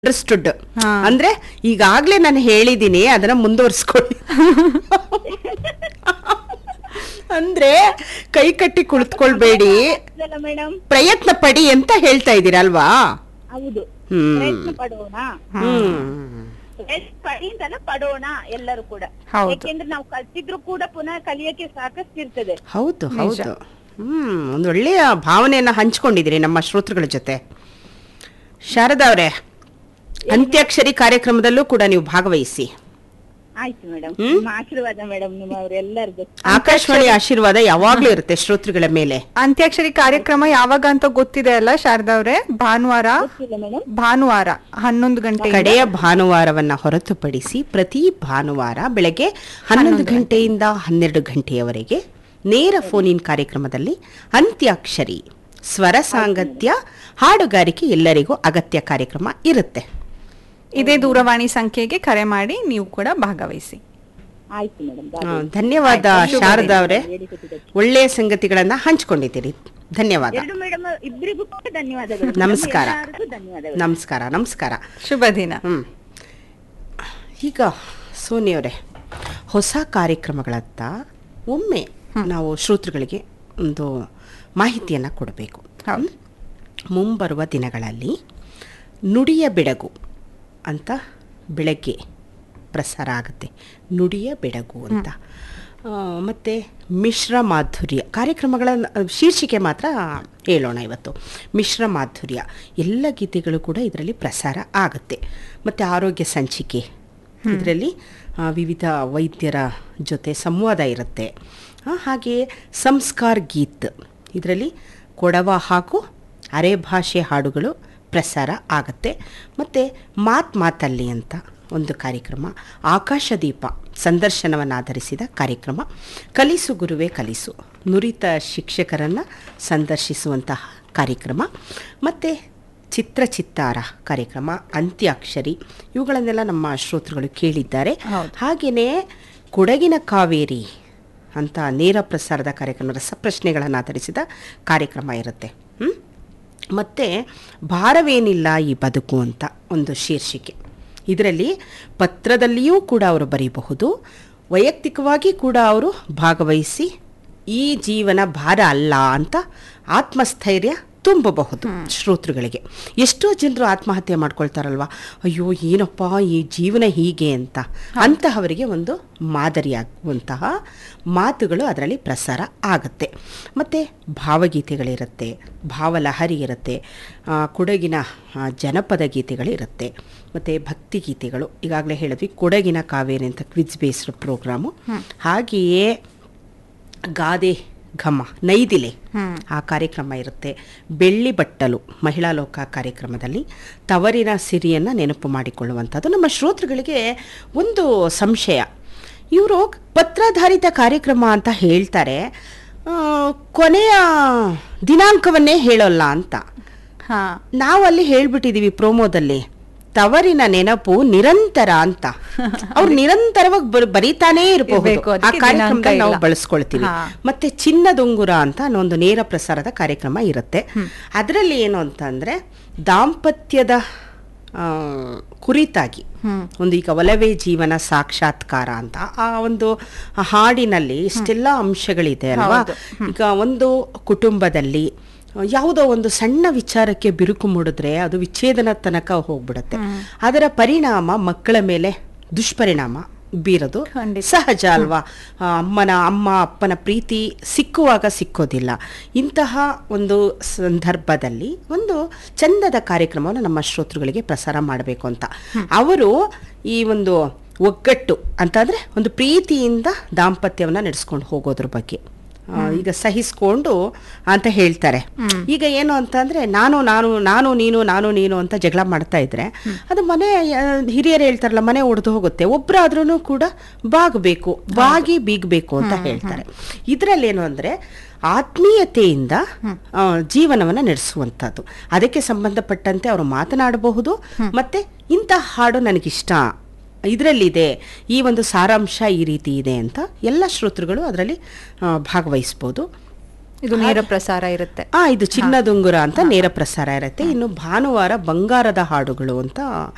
Understood ಹಾ. ಅಂದ್ರೆ ಈಗಾಗ್ಲೇ ನಾನು ಹೇಳಿದೀನಿ ಅದನ್ನ ಮುಂದುವರಿಸ್ಕೊಳ್ಳಿ ಅಂದ್ರೆ ಕೈ ಕಟ್ಟಿ ಕುಳಿತುಕೊಳ್ಬೇಡಿ ಅಲ್ಲ ಮೇಡಮ್ ಪ್ರಯತ್ನ ಪಡಿ ಅಂತ ಹೇಳ್ತಾ ಇದ್ದೀರಲ್ವಾ ಹೌದು ಹ್ಮ್. ಪ್ರಯತ್ನ ಪಡೋಣ ಹ್ಮ್ ಪ್ರಯತ್ನ ಪಡಿ ಅಂತಲ್ಲ ಪಡೋಣ ಎಲ್ಲರೂ ಕೂಡ ಹೌದು. ಯಾಕೆಂದ್ರೆ ನಾವು ಕಲ್ತಿದ್ರು ಕೂಡ ಪುನಃ ಕಲಿಯಕ್ಕೆ ಸಾಕಷ್ಟು ಇರ್ತದೆ ಹೌದು ಹೌದು ಹ್ಮ್ ಒಂದು ಒಳ್ಳೆಯ ಭಾವನೆಯನ್ನ ಹಂಚ್ಕೊಂಡಿದ್ದೀರಿ ನಮ್ಮ ಶ್ರೋತೃಗಳ ಜೊತೆ ಶಾರದಾ ಅವರೇ ಅಂತ್ಯಾಕ್ಷರಿ ಕಾರ್ಯಕ್ರಮದಲ್ಲೂ ಕೂಡ ನೀವು ಭಾಗವಹಿಸಿ ಆಯ್ತು ಮೇಡಮ್ ನಿಮ್ಮ ಆಶೀರ್ವಾದ ಮೇಡಮ್ ನಿಮ್ಮವರೆಲ್ಲರಿಗೂ ಆಕಾಶವಾಣಿ ಆಶೀರ್ವಾದ ಯಾವಾಗ್ಲೂ ಇರುತ್ತೆ ಶ್ರೋತೃಗಳ ಮೇಲೆ ಅಂತ್ಯಾಕ್ಷರಿ ಕಾರ್ಯಕ್ರಮ ಯಾವಾಗ ಅಂತ ಗೊತ್ತಿದೆ ಅಲ್ಲ ಶಾರದಾ ಅವ್ರೆ ಭಾನುವಾರ ಗೊತ್ತಿಲ್ಲ ಮೇಡಮ್ ಭಾನುವಾರ ಹನ್ನೊಂದು ಗಂಟೆ ಕಡೆಯ ಭಾನುವಾರವನ್ನ ಹೊರತುಪಡಿಸಿ ಪ್ರತಿ ಭಾನುವಾರ ಬೆಳಗ್ಗೆ ಹನ್ನೊಂದು ಗಂಟೆಯಿಂದ ಹನ್ನೆರಡು ಗಂಟೆಯವರೆಗೆ ನೇರ ಫೋನ್ ಇನ್ ಕಾರ್ಯಕ್ರಮದಲ್ಲಿ ಅಂತ್ಯಾಕ್ಷರಿ ಸ್ವರ ಸಾಂಗತ್ಯ ಹಾಡುಗಾರಿಕೆ ಎಲ್ಲರಿಗೂ ಅಗತ್ಯ ಕಾರ್ಯಕ್ರಮ ಇರುತ್ತೆ ಇದೇ ದೂರವಾಣಿ ಸಂಖ್ಯೆಗೆ ಕರೆ ಮಾಡಿ ನೀವು ಕೂಡ ಭಾಗವಹಿಸಿ ಆಯ್ತು ಮೇಡಮ್ ಆ, ಧನ್ಯವಾದ ಶಾರದಾ ಅವರೇ ಒಳ್ಳೆಯ ಸಂಗತಿಗಳನ್ನ ಹಂಚ್ಕೊಂಡಿದ್ದೀರಿ ಧನ್ಯವಾದ ಎರಡು ಮೇಡಮ್ ಇಬ್ಬರಿಗೂ ಕೂಡ ಧನ್ಯವಾದಗಳು madam. ನಮಸ್ಕಾರ. ಎಲ್ಲರಿಗೂ ಧನ್ಯವಾದಗಳು ನಮಸ್ಕಾರ ನಮಸ್ಕಾರ ಶುಭ ದಿನ ಹ್ಮ್ ಈಗ ಸೋನಿಯವರೇ ಹೊಸ ಕಾರ್ಯಕ್ರಮಗಳತ್ತ ಒಮ್ಮೆ ನಾವು ಶ್ರೋತೃಗಳಿಗೆ ಒಂದು ಮಾಹಿತಿಯನ್ನು ಕೊಡಬೇಕು ಹೌದು ಮುಂಬರುವ ದಿನಗಳಲ್ಲಿ ನುಡಿಯ ಬೆಡಗು ಅಂತ ಬೆಳಗ್ಗೆ ಪ್ರಸಾರ ಆಗುತ್ತೆ ನುಡಿಯ ಬೆಡಗು ಅಂತ ಆ, ಮತ್ತೆ ಮಿಶ್ರ ಮಾಧುರ್ಯ ಕಾರ್ಯಕ್ರಮಗಳ ಶೀರ್ಷಿಕೆ ಮಾತ್ರ ಹೇಳೋಣ ಇವತ್ತು ಮಿಶ್ರ ಮಾಧುರ್ಯ ಎಲ್ಲ ಗೀತೆಗಳು ಕೂಡ ಇದರಲ್ಲಿ ಪ್ರಸಾರ ಆಗುತ್ತೆ ಮತ್ತು ಆರೋಗ್ಯ ಸಂಚಿಕೆ ಇದರಲ್ಲಿ ವಿವಿಧ ವೈದ್ಯರ ಜೊತೆ ಸಂವಾದ ಇರುತ್ತೆ ಆ, ಹಾಗೆಯೇ ಸಂಸ್ಕಾರ್ ಗೀತ್ ಇದರಲ್ಲಿ ಕೊಡವ ಹಾಗೂ ಅರೆ ಭಾಷೆ ಹಾಡುಗಳು ಪ್ರಸಾರ ಆಗುತ್ತೆ ಮತ್ತು ಮಾತ್ ಮಾತಲ್ಲಿ ಅಂತ ಒಂದು ಕಾರ್ಯಕ್ರಮ ಆಕಾಶದೀಪ ಸಂದರ್ಶನವನ್ನು ಆಧರಿಸಿದ ಕಾರ್ಯಕ್ರಮ ಕಲಿಸು ಗುರುವೇ ಕಲಿಸು ನುರಿತ ಶಿಕ್ಷಕರನ್ನು ಸಂದರ್ಶಿಸುವಂತಹ ಕಾರ್ಯಕ್ರಮ ಮತ್ತು ಚಿತ್ರ ಚಿತ್ತಾರ ಕಾರ್ಯಕ್ರಮ ಅಂತ್ಯಾಕ್ಷರಿ ಇವುಗಳನ್ನೆಲ್ಲ ನಮ್ಮ ಶ್ರೋತೃಗಳು ಕೇಳಿದ್ದಾರೆ ಹೌದು. ಹಾಗೆಯೇ ಕೊಡಗಿನ ಕಾವೇರಿ ಅಂತ ನೇರ ಪ್ರಸಾರದ ಕಾರ್ಯಕ್ರಮ ರಸಪ್ರಶ್ನೆಗಳನ್ನು ಆಧರಿಸಿದ ಕಾರ್ಯಕ್ರಮ ಇರುತ್ತೆ ಹ್ಮ್? ಮತ್ತು ಭಾರವೇನಿಲ್ಲ ಈ ಬದುಕು ಅಂತ ಒಂದು ಶೀರ್ಷಿಕೆ ಇದರಲ್ಲಿ ಪತ್ರದಲ್ಲಿಯೂ ಕೂಡ ಅವರು ಬರೀಬಹುದು ವೈಯಕ್ತಿಕವಾಗಿ ಕೂಡ ಅವರು ಭಾಗವಹಿಸಿ ಈ ಜೀವನ ಭಾರ ಅಲ್ಲ ಅಂತ ಆತ್ಮಸ್ಥೈರ್ಯ ತುಂಬಬಹುದು ಶ್ರೋತೃಗಳಿಗೆ ಎಷ್ಟೋ ಜನರು ಆತ್ಮಹತ್ಯೆ ಮಾಡ್ಕೊಳ್ತಾರಲ್ವ ಅಯ್ಯೋ ಏನಪ್ಪ ಈ ಜೀವನ ಹೀಗೆ ಅಂತ ಅಂತಹವರಿಗೆ ಒಂದು ಮಾದರಿಯಾಗುವಂತಹ ಮಾತುಗಳು ಅದರಲ್ಲಿ ಪ್ರಸಾರ ಆಗುತ್ತೆ ಮತ್ತು ಭಾವಗೀತೆಗಳಿರುತ್ತೆ ಭಾವಲಹರಿ ಇರುತ್ತೆ ಆ, ಕೊಡಗಿನ ಆ, ಜನಪದ ಗೀತೆಗಳಿರುತ್ತೆ ಮತ್ತು ಭಕ್ತಿಗೀತೆಗಳು ಈಗಾಗಲೇ ಹೇಳಿದ್ವಿ ಕೊಡಗಿನ ಕಾವೇರಿ ಅಂತ ಕ್ವಿಜ್ ಬೇಸ್ಡ್ ಪ್ರೋಗ್ರಾಮು ಹಾಗೆಯೇ ಗಾದೆ ಘಮ ನೈದಿಲೆ ಆ ಕಾರ್ಯಕ್ರಮ ಇರುತ್ತೆ ಬೆಳ್ಳಿ ಬಟ್ಟಲು ಮಹಿಳಾ ಲೋಕ ಕಾರ್ಯಕ್ರಮದಲ್ಲಿ ತವರಿನ ಸಿರಿಯನ್ನು ನೆನಪು ಮಾಡಿಕೊಳ್ಳುವಂಥದ್ದು ನಮ್ಮ ಶ್ರೋತೃಗಳಿಗೆ ಒಂದು ಸಂಶಯ ಇವರು ಪತ್ರಾಧಾರಿತ ಕಾರ್ಯಕ್ರಮ ಅಂತ ಹೇಳ್ತಾರೆ ಆ, ಕೊನೆಯ ದಿನಾಂಕವನ್ನೇ ಹೇಳೋಲ್ಲ ಅಂತ ಹಾ ನಾವು ಅಲ್ಲಿ ಹೇಳ್ಬಿಟ್ಟಿದೀವಿ ಪ್ರೋಮೋದಲ್ಲಿ ತವರಿನ ನೆನಪು ನಿರಂತರ ಅಂತ ಅವ್ರು ನಿರಂತರವಾಗಿ ಬರ್- ಬರೀತಾನೇ ಇರಬಹುದು ಇರ್ಬೇಕು, ಆ ಅದಕ್ಕೆ ಕಾರ್ಯಕ್ರಮದಲ್ಲಿ ದಿನಾಂಕ ನಾವು ಇಲ್ಲ. ಬಳಸ್ಕೊಳ್ತೀವಿ ಹಾ. ಮತ್ತೆ ಚಿನ್ನದುಂಗುರ ಅಂತ ಅನ್ನೋ ಒಂದು ನೇರ ಪ್ರಸಾರದ ಕಾರ್ಯಕ್ರಮ ಇರುತ್ತೆ ಅದರಲ್ಲಿ ಏನು ಅಂತಂದ್ರೆ ದಾಂಪತ್ಯದ ಆ, ಕುರಿತಾಗಿ ಒಂದು ಈಗ ಒಲವೇ ಜೀವನ ಸಾಕ್ಷಾತ್ಕಾರ ಅಂತ ಆ ಒಂದು ಹಾಡಿನಲ್ಲಿ ಇಷ್ಟೆಲ್ಲ ಅಂಶಗಳಿದೆ ಅಲ್ವಾ ಹೌದು. ಈಗ ಒಂದು ಕುಟುಂಬದಲ್ಲಿ ಯಾವುದೋ ಒಂದು ಸಣ್ಣ ವಿಚಾರಕ್ಕೆ ಬಿರುಕು ಮೂಡಿದ್ರೆ ಅದು ವಿಚ್ಛೇದನ ತನಕ ಹೋಗ್ಬಿಡುತ್ತೆ ಅದರ ಪರಿಣಾಮ ಮಕ್ಕಳ ಮೇಲೆ ದುಷ್ಪರಿಣಾಮ ಬೀರೋದು ಖಂಡಿತ. ಸಹಜ ಅಲ್ವಾ ಆ, ಅಮ್ಮನ ಅಮ್ಮ ಅಪ್ಪನ ಪ್ರೀತಿ ಸಿಕ್ಕುವಾಗ ಸಿಕ್ಕೋದಿಲ್ಲ ಇಂತಹ ಒಂದು ಸಂದರ್ಭದಲ್ಲಿ ಒಂದು ಚಂದದ ಕಾರ್ಯಕ್ರಮವನ್ನು ನಮ್ಮ ಶ್ರೋತೃಗಳಿಗೆ ಪ್ರಸಾರ ಮಾಡಬೇಕು ಅಂತ ಅವರು ಈ ಒಂದು ಒಗ್ಗಟ್ಟು ಅಂತಂದ್ರೆ ಒಂದು ಪ್ರೀತಿಯಿಂದ ದಾಂಪತ್ಯವನ್ನು ನಡೆಸ್ಕೊಂಡು ಹೋಗೋದ್ರ ಬಗ್ಗೆ ಆ, ಈಗ ಸಹಿಸ್ಕೊಂಡು ಅಂತ ಹೇಳ್ತಾರೆ ಈಗ ಏನು ಅಂತಂದ್ರೆ ನಾನು ನಾನು ನಾನು ನೀನು ನಾನು ನೀನು ಅಂತ ಜಗಳ ಮಾಡ್ತಾ ಇದ್ರೆ ಅದು ಮನೆ ಆ, ಹಿರಿಯರು ಹೇಳ್ತಾರಲ್ಲ ಮನೆ ಒಡೆದು ಹೋಗುತ್ತೆ ಒಬ್ಬರಾದ್ರೂ ಕೂಡ ಬಾಗಬೇಕು ಬಾಗಿ ಬೀಗಬೇಕು ಅಂತ ಹೇಳ್ತಾರೆ ಇದರಲ್ಲಿ ಏನು ಅಂದ್ರೆ ಆತ್ಮೀಯತೆಯಿಂದ ಆ, ಜೀವನವನ್ನ ನಡೆಸುವಂಥದ್ದು ಅದಕ್ಕೆ ಸಂಬಂಧಪಟ್ಟಂತೆ ಅವರು ಮಾತನಾಡಬಹುದು ಮತ್ತೆ ಇಂತಹ ಹಾಡು ನನಗಿಷ್ಟ ಇದರಲ್ಲಿದೆ ಈ ಒಂದು ಸಾರಾಂಶ ಈ ರೀತಿ ಇದೆ ಅಂತ ಎಲ್ಲ ಶ್ರೋತೃಗಳು ಅದರಲ್ಲಿ ಭಾಗವಹಿಸ್ಬೋದು ಇದು ನೇರ ಪ್ರಸಾರ ಇರುತ್ತೆ ಆ ಇದು ಚಿನ್ನದುಂಗುರ ಅಂತ ನೇರ ಪ್ರಸಾರ ಇರುತ್ತೆ ಇನ್ನು ಭಾನುವಾರ ಬಂಗಾರದ ಹಾಡುಗಳು ಅಂತ